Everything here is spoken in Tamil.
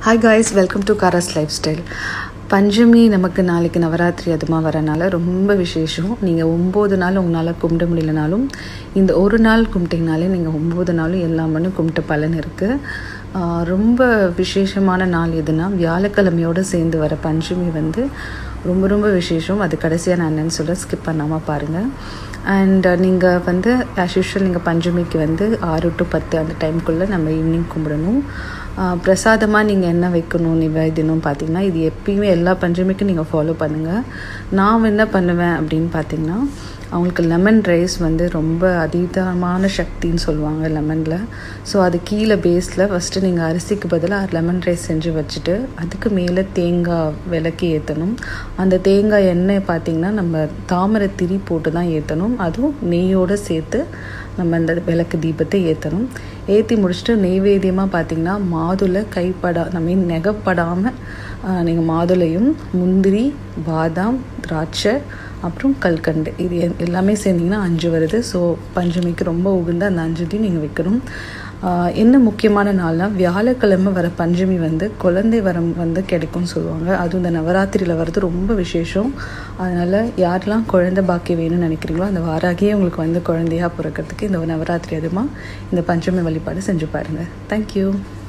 ஹாய் காய்ஸ் வெல்கம் டு காராஸ் லைஃப் ஸ்டைல் பஞ்சமி நமக்கு நாளைக்கு நவராத்திரி அதுமா வரனால ரொம்ப விசேஷம் நீங்கள் ஒம்பது நாள் உங்களால் கும்பிட முடியலனாலும் இந்த ஒரு நாள் கும்பிட்டிங்கனாலே நீங்கள் ஒம்பது நாளும் எல்லா மண்ணும் கும்பிட்ட பலன் இருக்குது ரொம்ப விசேஷமான நாள் எதுனா வியாழக்கிழமையோடு சேர்ந்து வர பஞ்சமி வந்து ரொம்ப ரொம்ப விசேஷம் அது கடைசியாக நான் என்னென்னு சொல்ல ஸ்கிப் பண்ணாமல் பாருங்கள் அண்ட் நீங்கள் வந்து ஆஸ் யூஷுவல் நீங்கள் பஞ்சமிக்கு வந்து ஆறு டு பத்து அந்த டைம்குள்ளே நம்ம ஈவினிங் கும்பிடணும் பிரசாதமாக நீங்கள் என்ன வைக்கணும் நிவேதினம் பார்த்தீங்கன்னா இது எப்பயுமே எல்லா பஞ்சமிக்கும் நீங்கள் ஃபாலோ பண்ணுங்கள் நான் என்ன பண்ணுவேன் அப்படின்னு பார்த்தீங்கன்னா அவங்களுக்கு லெமன் ரைஸ் வந்து ரொம்ப அதீதமான சக்தின்னு சொல்லுவாங்க லெமனில் ஸோ அது கீழே பேஸில் ஃபஸ்ட்டு நீங்கள் அரிசிக்கு பதிலாக லெமன் ரைஸ் செஞ்சு வச்சுட்டு அதுக்கு மேலே தேங்காய் விளக்கி ஏற்றணும் அந்த தேங்காய் எண்ணெய் பார்த்திங்கன்னா நம்ம தாமரை திரி போட்டு தான் ஏற்றணும் அதுவும் நெய்யோடு சேர்த்து நம்ம அந்த விளக்கு தீபத்தை ஏற்றணும் ஏற்றி முடிச்சுட்டு நெய்வேத்தியமாக பார்த்திங்கன்னா மாதுளை கைப்படா ஐ மீன் நெகப்படாமல் நீங்கள் மாதுளையும் முந்திரி பாதாம் திராட்சை அப்புறம் கல்கண்டு இது எல்லாமே சேர்ந்திங்கன்னா அஞ்சு வருது ஸோ பஞ்சமிக்கு ரொம்ப உகுந்த அந்த அஞ்சுத்தையும் நீங்கள் வைக்கணும் என்ன முக்கியமான நாள்னால் வியாழக்கிழமை வர பஞ்சமி வந்து குழந்தை வரம் வந்து கிடைக்கும்னு சொல்லுவாங்க அதுவும் இந்த நவராத்திரியில் வர்றது ரொம்ப விசேஷம் அதனால் யாரெல்லாம் குழந்தை பாக்கியம் வேணும்னு நினைக்கிறீங்களோ அந்த வாராகியே உங்களுக்கு வந்து குழந்தையாக பிறக்கிறதுக்கு இந்த நவராத்திரி அதுமா இந்த பஞ்சமி வழிபாடு செஞ்சு பாருங்கள் தேங்க்யூ